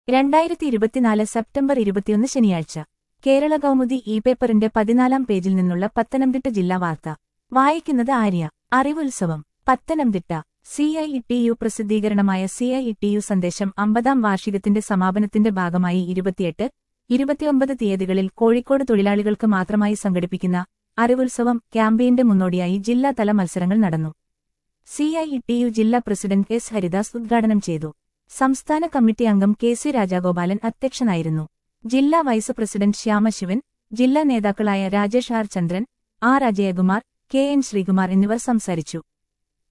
രണ്ടായിരത്തി ഇരുപത്തിനാല് സെപ്റ്റംബർ ഇരുപത്തിയൊന്ന് ശനിയാഴ്ച കേരള കൗമുദി ഇ പേപ്പറിന്റെ പതിനാലാം പേജിൽ നിന്നുള്ള പത്തനംതിട്ട ജില്ലാ വാർത്ത വായിക്കുന്നത് ആര്യ അറിവുത്സവം Pathanamthitta C I T U പ്രസിദ്ധീകരണമായ സി ഐ ടി യു സന്ദേശം അമ്പതാം വാർഷികത്തിന്റെ സമാപനത്തിന്റെ ഭാഗമായി ഇരുപത്തിയെട്ട് ഇരുപത്തിയൊമ്പത് തീയതികളിൽ കോഴിക്കോട് തൊഴിലാളികൾക്ക് മാത്രമായി സംഘടിപ്പിക്കുന്ന അറിവുത്സവം ക്യാമ്പയിന്റെ മുന്നോടിയായി ജില്ലാതല മത്സരങ്ങൾ നടന്നു സി ഐ ടി യു ജില്ലാ പ്രസിഡന്റ് എസ് ഹരിദാസ് ഉദ്ഘാടനം ചെയ്തു സംസ്ഥാന കമ്മിറ്റി അംഗം കെ സി രാജഗോപാലൻ അധ്യക്ഷനായിരുന്നു ജില്ലാ വൈസ് പ്രസിഡന്റ് ശ്യാമശിവൻ ജില്ലാ നേതാക്കളായ Rajesh R Chandran R Ajayakumar K N Sreekumar എന്നിവർ സംസാരിച്ചു